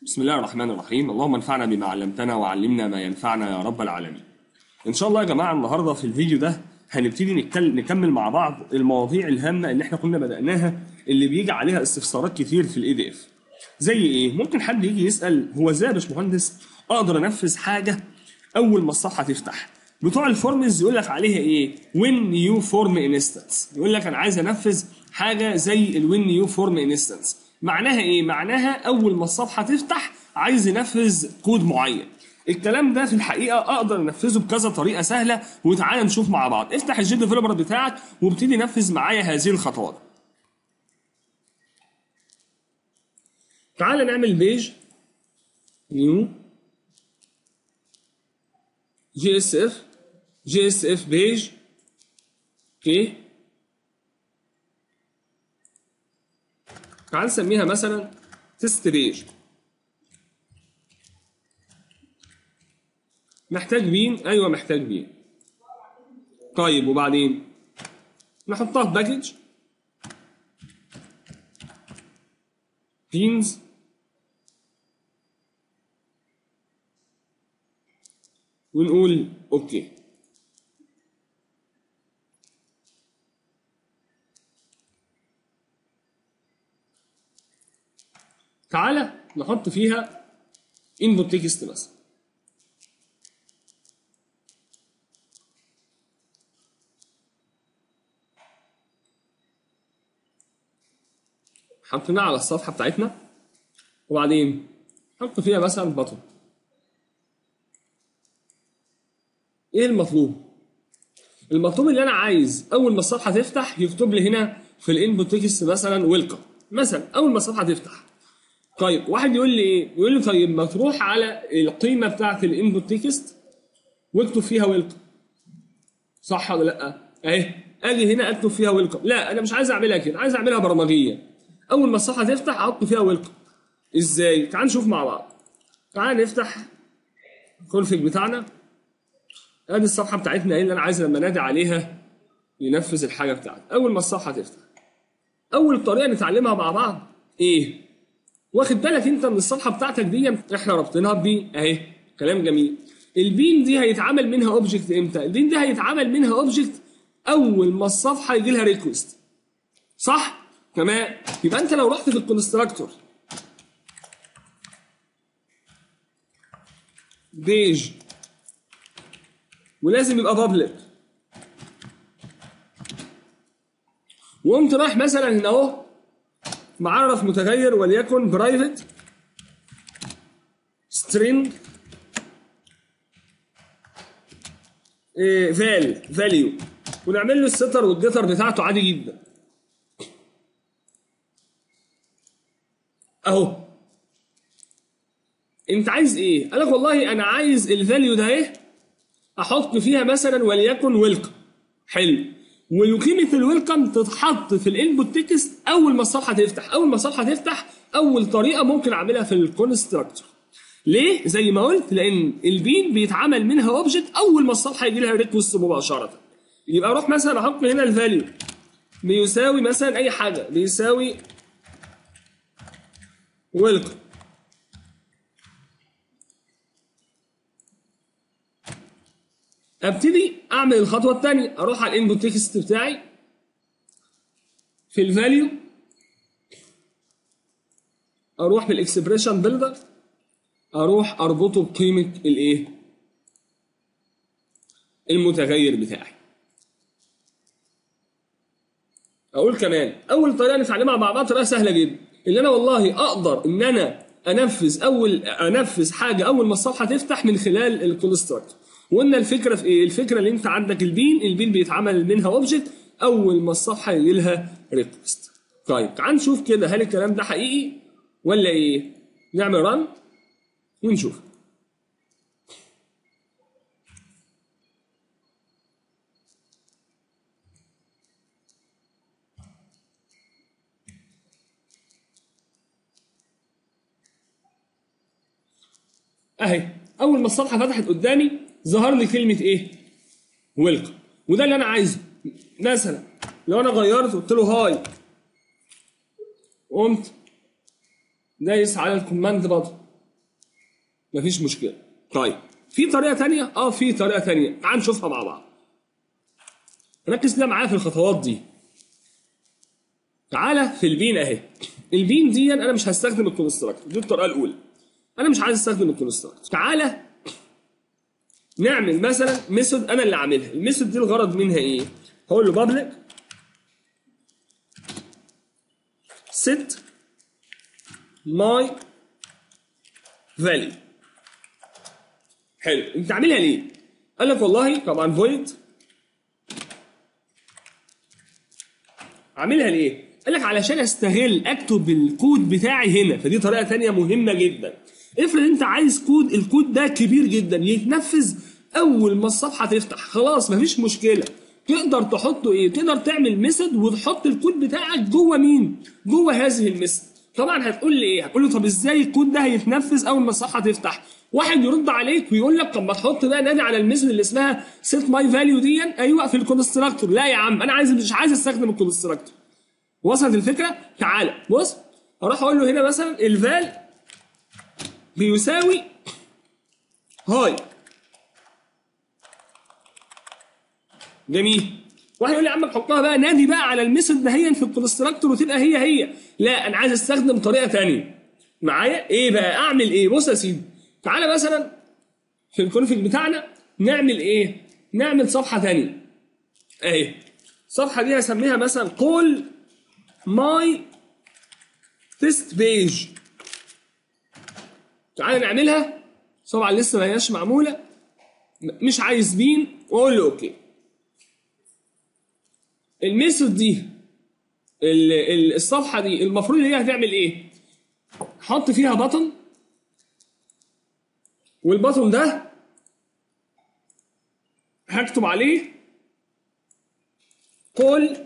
بسم الله الرحمن الرحيم اللهم انفعنا بما علمتنا وعلمنا ما ينفعنا يا رب العالمين ان شاء الله يا جماعه النهارده في الفيديو ده هنبتدي نتكلم نكمل مع بعض المواضيع الهامه اللي احنا كنا بدأناها اللي بيجي عليها استفسارات كتير في الاي دي اف زي ايه ممكن حد يجي يسال هو ازاي يا باشمهندس اقدر انفذ حاجه اول ما الصفحه تفتح بتوع الفورمز يقول لك عليها ايه وين نيو فورم انستنس يقول لك انا عايز انفذ حاجه زي الوين نيو فورم انستنس معناها ايه معناها اول ما الصفحه تفتح عايز ينفذ كود معين الكلام ده في الحقيقه اقدر انفذه بكذا طريقه سهله وتعالى نشوف مع بعض افتح الجي ديفلوبر بتاعك وابتدي نفذ معايا هذه الخطوات تعالى نعمل بيج نيو جي اس اف جي اس اف بيج اوكي تعال نسميها مثلا تست بيج محتاج بين ايوه محتاج بين طيب وبعدين نحطها في باكج بينز ونقول اوكي تعالى نحط فيها input text مثلا حطيناها على الصفحه بتاعتنا وبعدين حط فيها مثلا بطن ايه المطلوب المطلوب اللي انا عايز اول ما الصفحه تفتح يكتب لي هنا في الانبوت تكست مثلا ويلكم مثلا اول ما الصفحه تفتح طيب واحد يقول لي ايه يقول لي طيب ما تروح على القيمه بتاعه الانبوت تكست واكتب فيها ويلكم صح ولا لا اهي اجي هنا اكتب فيها ويلكم لا انا مش عايز اعملها كده عايز اعملها برمجيه اول ما الصفحه تفتح احط فيها ويلكم ازاي تعال نشوف مع بعض تعال نفتح الكونفيج بتاعنا ادي الصفحه بتاعتنا ايه اللي انا عايز لما انادي عليها ينفذ الحاجه بتاعتي اول ما الصفحه تفتح اول طريقه نتعلمها مع بعض ايه واخد بالك انت من الصفحه بتاعتك دي احنا ربطناها ببين اهي كلام جميل البين دي هيتعمل منها اوبجكت امتى البين دي هيتعمل منها اوبجكت اول ما الصفحه يجي لها ريكوست صح تمام يبقى انت لو رحت في الكونستراكتور بيج ولازم يبقى بابليك وقمت رايح مثلا هنا اهو معرف متغير وليكن برايفت سترينج فال فاليو ونعمل له الستر والجتر بتاعته عادي جدا اهو انت عايز ايه قال لك والله انا عايز الفاليو ده ايه احط فيها مثلا وليكن ويلكم حلو وقيمه الويلكم تتحط في الانبوت تكست اول ما الصفحه تفتح اول ما الصفحه تفتح اول طريقه ممكن اعملها في الكونستراكتور ليه زي ما قلت لان البين بيتعمل منها اوبجكت اول ما الصفحه يجي لها ريكوست مباشره يبقى اروح مثلا احط هنا الفاليو بيساوي مثلا اي حاجه بيساوي ويلكم ابتدي اعمل الخطوه الثانيه اروح على الانبوت تكست بتاعي في الفاليو اروح بالاكسبريشن بيلدر اروح اربطه بقيمه الايه المتغير بتاعي اقول كمان اول طريقه نتعلمها مع بعض طريقه سهله جدا اللي انا والله اقدر ان انا انفذ اول انفذ حاجه اول ما الصفحه تفتح من خلال الكونستراكتور وقلنا الفكره في ايه؟ الفكره اللي انت عندك البين، البين بيتعمل منها اوبجكت اول ما الصفحه يجي لها ريكوست. طيب تعال نشوف كده هل الكلام ده حقيقي ولا ايه؟ نعمل رن ونشوف. اهي اول ما الصفحه فتحت قدامي ظهر لي كلمه ايه ويلكم وده اللي انا عايزه مثلا لو انا غيرت قلت له هاي قمت دايس على الكوماند برضه مفيش مشكله طيب في طريقه تانية اه في طريقه تانية تعال نشوفها مع بعض ركز كده معايا في الخطوات دي تعالى في البين اهي البين دي انا مش هستخدم الكونستراكتور دي الطريقه الاولى انا مش عايز استخدم الكونستراكتور تعالى نعمل مثلا ميثود انا اللي عاملها الميثود دي الغرض منها ايه هقول له بابليك set my value حلو انت عاملها ليه قال لك والله طبعا void عاملها ليه قال لك علشان استغل اكتب الكود بتاعي هنا فدي طريقه تانية مهمه جدا افرض انت عايز كود الكود ده كبير جدا يتنفذ اول ما الصفحه تفتح خلاص مفيش مشكله تقدر تحطه ايه تقدر تعمل ميثود وتحط الكود بتاعك جوه مين جوه هذه الميثود طبعا هتقول لي ايه هتقول لي طب ازاي الكود ده هيتنفذ اول ما الصفحه تفتح واحد يرد عليك ويقول لك طب ما تحط بقى نادي على الميثود اللي اسمها سيت ماي فاليو دي ايوه في الكونستراكتور لا يا عم انا عايز مش عايز استخدم الكونستراكتور وصلت الفكره تعالى بص اروح اقول له هنا مثلا الفال بيساوي هاي جميل واحد يقول لي يا عم حطها بقى نادي بقى على الميثود دهيا في الكونستراكتور وتبقى هي هي لا انا عايز استخدم طريقه ثانيه معايا ايه بقى اعمل ايه بص يا سيدي تعالى مثلا في الكونفيج بتاعنا نعمل ايه نعمل صفحه ثانيه اهي الصفحه دي هسميها مثلا قول ماي تيست بيج تعالى نعملها طبعا لسه ما هياش معموله مش عايز بين واقول له اوكي الميثود دي ال- ال- الصفحه دي المفروض هي هتعمل ايه حط فيها بطن والبطن ده هكتب عليه قول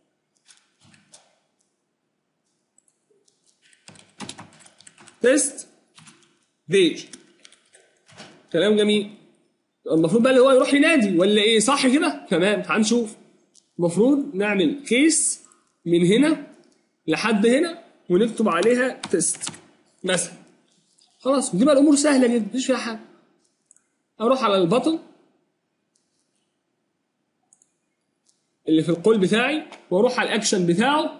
تيست بيج كلام جميل المفروض بقى اللي هو يروح ينادي ولا ايه صح كده تمام هنشوف المفروض نعمل كيس من هنا لحد هنا ونكتب عليها تيست مثلا خلاص دي بقى الامور سهله جدا مفيش فيها حاجه اروح على البطن اللي في القول بتاعي واروح على الاكشن بتاعه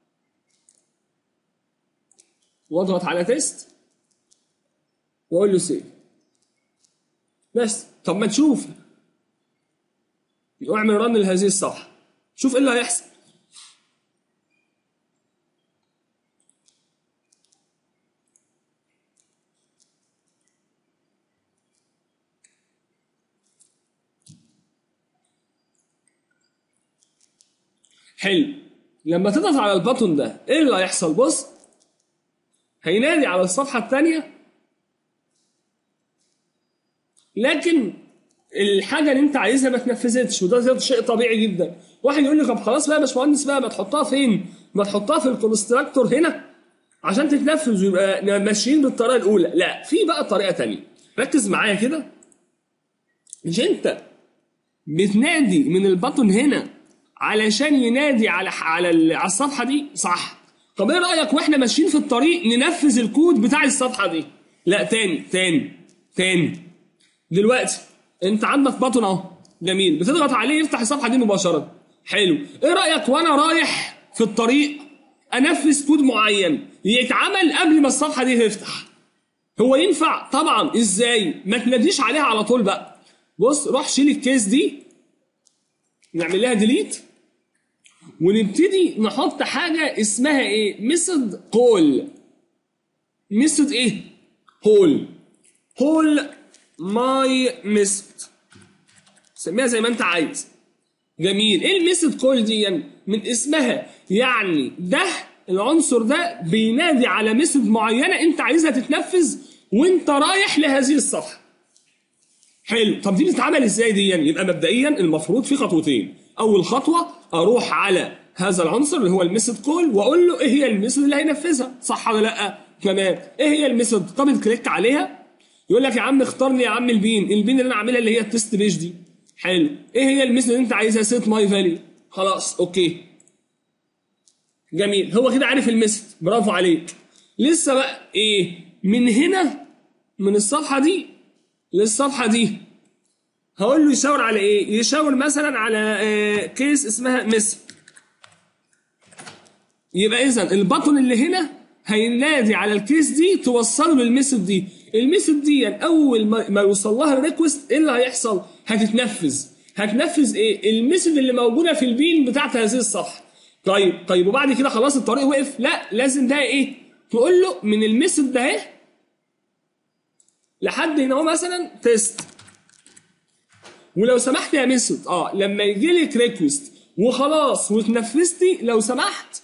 واضغط على تيست واقول له سيف بس طب ما نشوف واعمل رن لهذه الصفحه شوف ايه اللي هيحصل حلو لما تضغط على البطن ده ايه اللي هيحصل بص هينادي على الصفحه الثانيه لكن الحاجه اللي انت عايزها ما اتنفذتش وده ده شيء طبيعي جدا واحد يقول لي طب خلاص بقى يا باشمهندس بقى ما تحطها فين ما تحطها في الكونستراكتور هنا عشان تتنفذ ويبقى ماشيين بالطريقه الاولى لا في بقى طريقه تانية ركز معايا كده مش انت بتنادي من البطن هنا علشان ينادي على على ال- على الصفحه دي صح طب ايه رايك واحنا ماشيين في الطريق ننفذ الكود بتاع الصفحه دي لا تاني تاني تاني دلوقتي انت عندك بطن اهو جميل بتضغط عليه يفتح الصفحه دي مباشره حلو ايه رايك وانا رايح في الطريق انفذ كود معين يتعمل قبل ما الصفحه دي تفتح هو ينفع طبعا ازاي ما تناديش عليها على طول بقى بص روح شيل الكيس دي نعمل لها ديليت ونبتدي نحط حاجه اسمها ايه ميثود كول ميثود ايه كول كول ماي ميثود سميها زي ما انت عايز جميل ايه الميثود كول دي يعني؟ من اسمها يعني ده العنصر ده بينادي على ميثود معينه انت عايزها تتنفذ وانت رايح لهذه الصفحه حلو طب دي بتتعمل ازاي دي يعني؟ يبقى مبدئيا المفروض في خطوتين اول خطوه اروح على هذا العنصر اللي هو الميثود كول واقول له ايه هي الميثود اللي هينفذها صح ولا لا تمام ايه هي الميثود طب كليك عليها يقول لك يا عم اختار لي يا عم البين البين اللي انا عاملها اللي هي التست بيج دي حلو ايه هي الميثود اللي انت عايزها سيت ماي فاليو خلاص اوكي جميل هو كده عارف الميثود برافو عليك لسه بقى ايه من هنا من الصفحه دي للصفحه دي هقول له يشاور على ايه يشاور مثلا على آه، كيس اسمها مس يبقى اذا البطن اللي هنا هينادي على الكيس دي توصله للميثود دي الميثود دي اول ما ما يوصل لها الريكوست ايه اللي هيحصل هتتنفذ هتنفذ ايه الميثود اللي موجوده في البين بتاعت هذه الصفحه طيب طيب وبعد كده خلاص الطريق وقف لا لازم ده ايه تقول له من الميثود ده اهي لحد هنا هو مثلا تيست ولو سمحت يا ميثود اه لما يجي لك ريكوست وخلاص واتنفذتي لو سمحت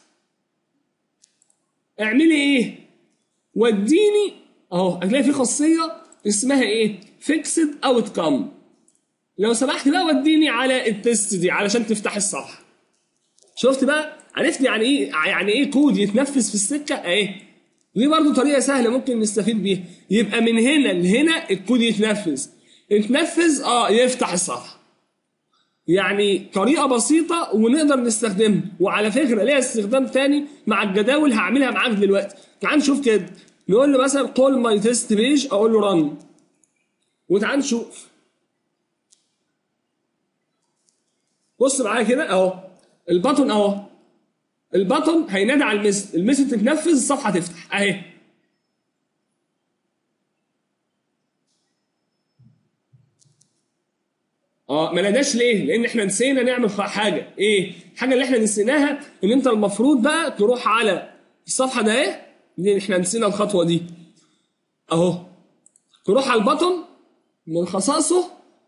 اعملي ايه وديني اهو هتلاقي في خاصيه اسمها ايه فيكسد اوت كام لو سمحت بقى وديني على التست دي علشان تفتح الصفحه شفت بقى عرفت يعني ايه يعني ايه كود يتنفذ في السكه اهي دي برضو طريقه سهله ممكن نستفيد بيها يبقى من هنا لهنا الكود يتنفذ يتنفذ اه يفتح الصفحه يعني طريقه بسيطه ونقدر نستخدمها وعلى فكره ليها استخدام تاني مع الجداول هعملها معاك دلوقتي تعال نشوف كده نقول له مثلا قول ماي تيست بيج اقول له رن وتعال نشوف بص معايا كده اهو البطن اهو البطن هينادي على المسج المسج تتنفذ الصفحه تفتح اهي اه ما ناداش ليه؟ لان احنا نسينا نعمل خ- حاجه ايه؟ الحاجه اللي احنا نسيناها ان انت المفروض بقى تروح على الصفحه ده ايه؟ لان احنا نسينا الخطوه دي اهو تروح على البطن من خصائصه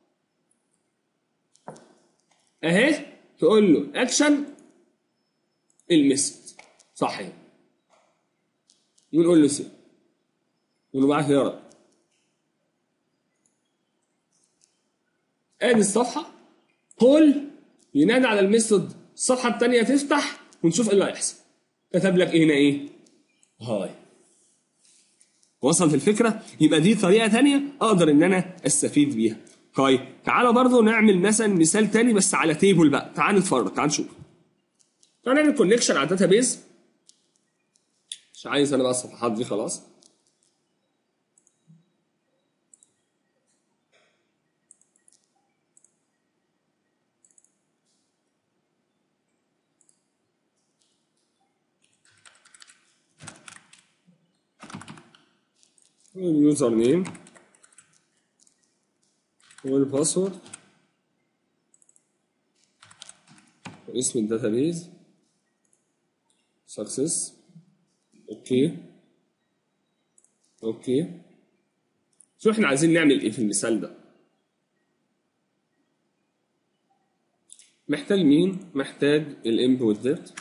اهي تقول له اكشن المسد صح كده. ونقول له سي ونقول معاك يا رب ادي الصفحه قول ينادي على الميثود الصفحه الثانيه تفتح ونشوف ايه اللي هيحصل كتب لك هنا ايه هاي وصلت الفكره يبقى دي طريقه تانية اقدر ان انا استفيد بيها طيب تعالى برضو نعمل مثلا مثال تاني بس على تيبل بقى تعال نتفرج تعال نشوف تعال نعمل كونكشن على الداتابيز مش عايز انا بقى الصفحات دي خلاص اليوزر نيم والباسورد واسم الداتابيز سكسس اوكي اوكي شو احنا عايزين نعمل ايه في المثال ده محتاج مين محتاج الانبوت ديت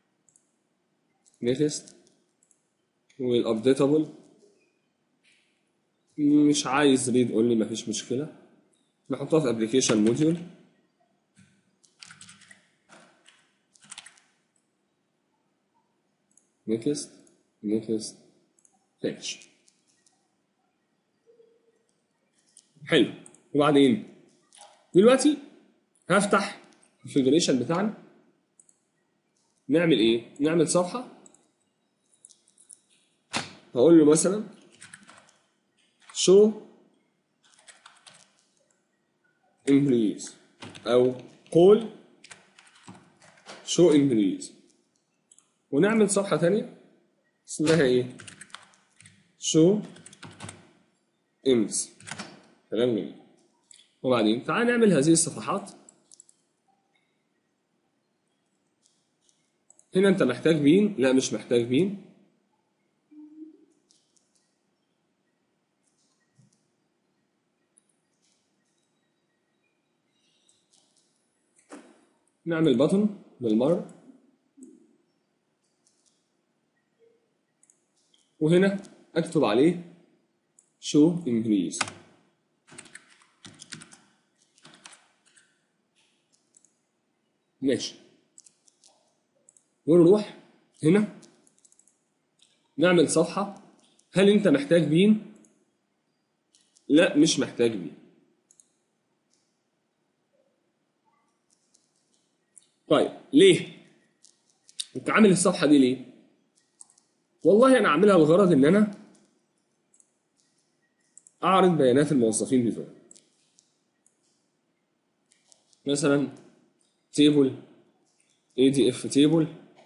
نيكست والابديتابل مش عايز ريد اونلي مفيش مشكله نحطها في ابلكيشن موديول نيكست نيكست فينش حلو وبعدين دلوقتي هفتح الكونفيجريشن بتاعنا نعمل ايه نعمل صفحه هقول له مثلا show employees او قول show employees ونعمل صفحة تانية اسمها ايه show ims كلام جميل وبعدين تعال نعمل هذه الصفحات هنا انت محتاج مين لا مش محتاج مين نعمل بطن بالمرة وهنا اكتب عليه شو انجليز ماشي ونروح هنا نعمل صفحة هل انت محتاج بين؟ لا مش محتاج بين طيب ليه؟ انت عامل الصفحه دي ليه؟ والله انا عاملها لغرض ان انا اعرض بيانات الموظفين بتوعي مثلا تيبل اي دي اف تيبل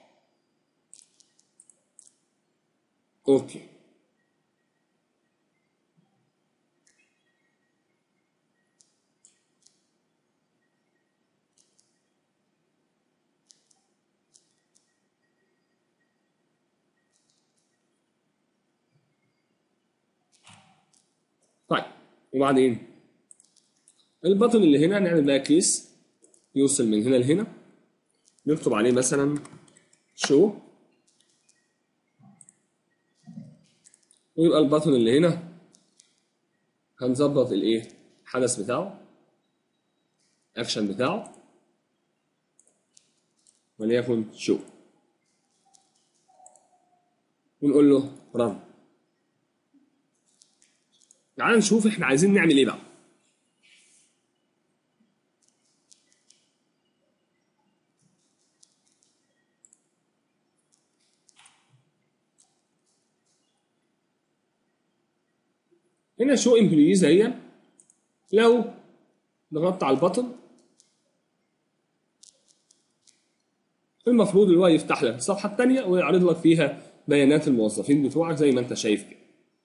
اوكي طيب وبعدين البطن اللي هنا نعمل بقى كيس يوصل من هنا لهنا نكتب عليه مثلا شو ويبقى البطن اللي هنا هنظبط الايه الحدث بتاعه اكشن بتاعه وليكن شو ونقول له رن تعال نشوف احنا عايزين نعمل ايه بقى هنا شو امبلويز هي لو ضغطت على البطن المفروض اللي هو يفتح لك الصفحه الثانيه ويعرض لك فيها بيانات الموظفين بتوعك زي ما انت شايف كده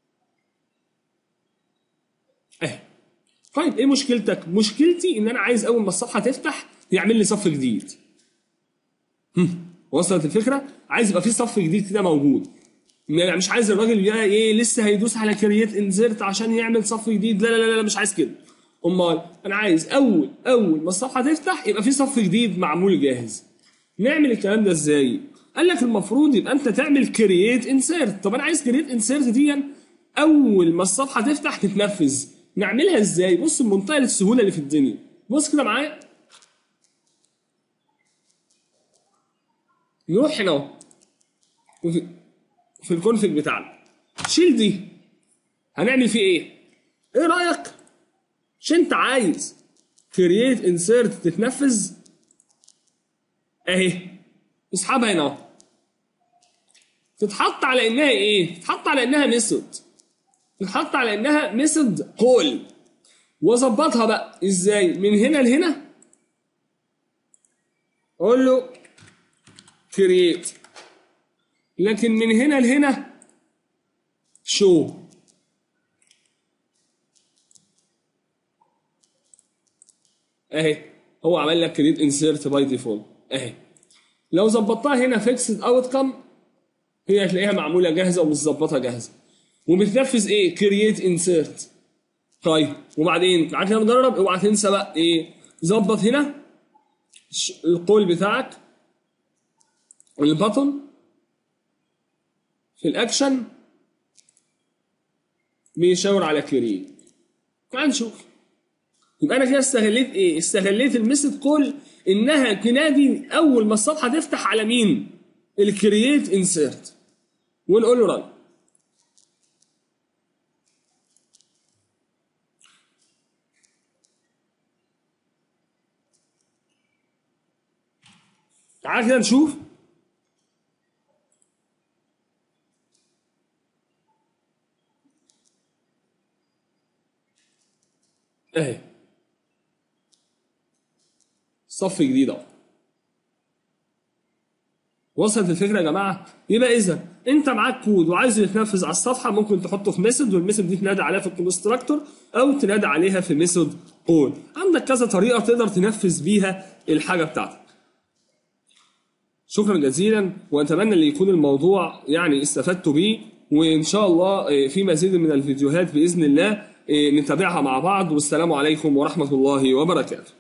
اهي طيب ايه مشكلتك مشكلتي ان انا عايز اول ما الصفحه تفتح يعمل لي صف جديد هم، وصلت الفكره عايز يبقى في صف جديد كده موجود يعني مش عايز الراجل يا ايه لسه هيدوس على كرييت انزرت عشان يعمل صف جديد لا لا لا لا مش عايز كده امال انا عايز اول اول ما الصفحه تفتح يبقى في صف جديد معمول جاهز نعمل الكلام ده ازاي قال لك المفروض يبقى انت تعمل كرييت انسيرت طب انا عايز كرييت انسيرت دي اول ما الصفحه تفتح تتنفذ نعملها ازاي بص بمنتهى السهوله اللي في الدنيا بص كده معايا نروح هنا اهو وفي- في الكونفيج بتاعنا شيل دي هنعمل فيه ايه ايه رايك مش انت عايز كرييت انسيرت تتنفذ اهي اسحبها هنا اهو تتحط على انها ايه تتحط على انها ميثود تتحط على انها ميثود كول واظبطها بقى ازاي من هنا لهنا اقول له كرييت لكن من هنا لهنا شو اهي هو عمل لك كريت انسيرت باي ديفولت اهي لو ظبطتها هنا فيكسد اوت كم هي هتلاقيها معموله جاهزه ومتظبطه جاهزه وبتنفذ ايه كرييت انسيرت طيب وبعدين تعالى كده نجرب اوعى تنسى بقى ايه ظبط هنا ش- القول بتاعك البطن في الاكشن بيشاور على كرييت تعال نشوف يبقى انا كده استغليت ايه استغليت الميثود كول انها تنادي اول ما الصفحه تفتح على مين الكرييت انسيرت ونقول له رن تعال كده نشوف اهي صف جديد اهو وصلت الفكره يا جماعه يبقى اذا انت معاك كود وعايز يتنفذ على الصفحه ممكن تحطه في ميثود والميثود دي تنادي عليها في الكونستراكتور او تنادي عليها في ميثود كول عندك كذا طريقه تقدر تنفذ بيها الحاجه بتاعتك شكرا جزيلا واتمنى ان يكون الموضوع يعني استفدتوا بيه وان شاء الله آه، في مزيد من الفيديوهات باذن الله آه، نتابعها مع بعض والسلام عليكم ورحمه الله وبركاته